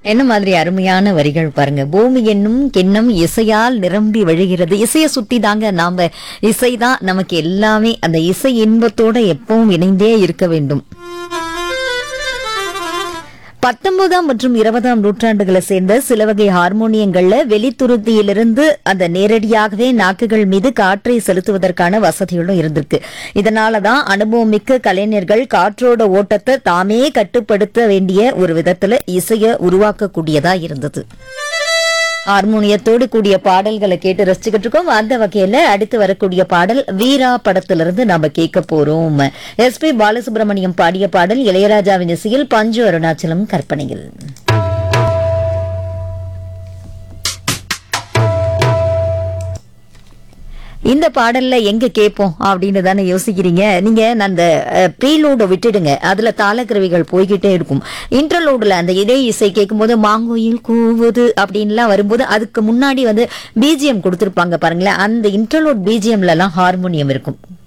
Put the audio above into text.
என்ன மாதிரி அருமையான வரிகள் பாருங்க பூமி என்னும் கிண்ணம் இசையால் நிரம்பி வழிகிறது இசையை சுத்தி தாங்க நாம இசைதான் நமக்கு எல்லாமே அந்த இசை இன்பத்தோட எப்பவும் இணைந்தே இருக்க வேண்டும் பத்தொன்பதாம் மற்றும் இருபதாம் நூற்றாண்டுகளை சேர்ந்த சில வகை ஹார்மோனியங்கள்ல வெளித்துருத்தியிலிருந்து அந்த நேரடியாகவே நாக்குகள் மீது காற்றை செலுத்துவதற்கான வசதிகளும் இருந்திருக்கு இதனாலதான் அனுபவம் மிக்க கலைஞர்கள் காற்றோட ஓட்டத்தை தாமே கட்டுப்படுத்த வேண்டிய ஒரு விதத்துல இசைய உருவாக்கக்கூடியதா இருந்தது ஹார்மோனியத்தோடு கூடிய பாடல்களை கேட்டு ரசிச்சுக்கிட்டு இருக்கோம் அந்த வகையில அடுத்து வரக்கூடிய பாடல் வீரா படத்திலிருந்து நாம கேட்க போறோம் எஸ் பி பாலசுப்ரமணியம் பாடிய பாடல் இளையராஜாவின் இசையில் பஞ்சு அருணாச்சலம் கற்பனையில் இந்த பாடல்ல எங்க கேட்போம் அப்படின்னு தானே யோசிக்கிறீங்க நீங்க அந்த ப்ரீலோட விட்டுடுங்க அதுல தாளக்கருவிகள் போய்கிட்டே இருக்கும் இன்டர்லோடுல அந்த இடை இசை கேட்கும்போது மாங்கோயில் கூவுது அப்படின்லாம் வரும்போது அதுக்கு முன்னாடி வந்து பிஜிஎம் கொடுத்துருப்பாங்க பாருங்களேன் அந்த இன்டர்லோட் பிஜிஎம்ல எல்லாம் ஹார்மோனியம் இருக்கும்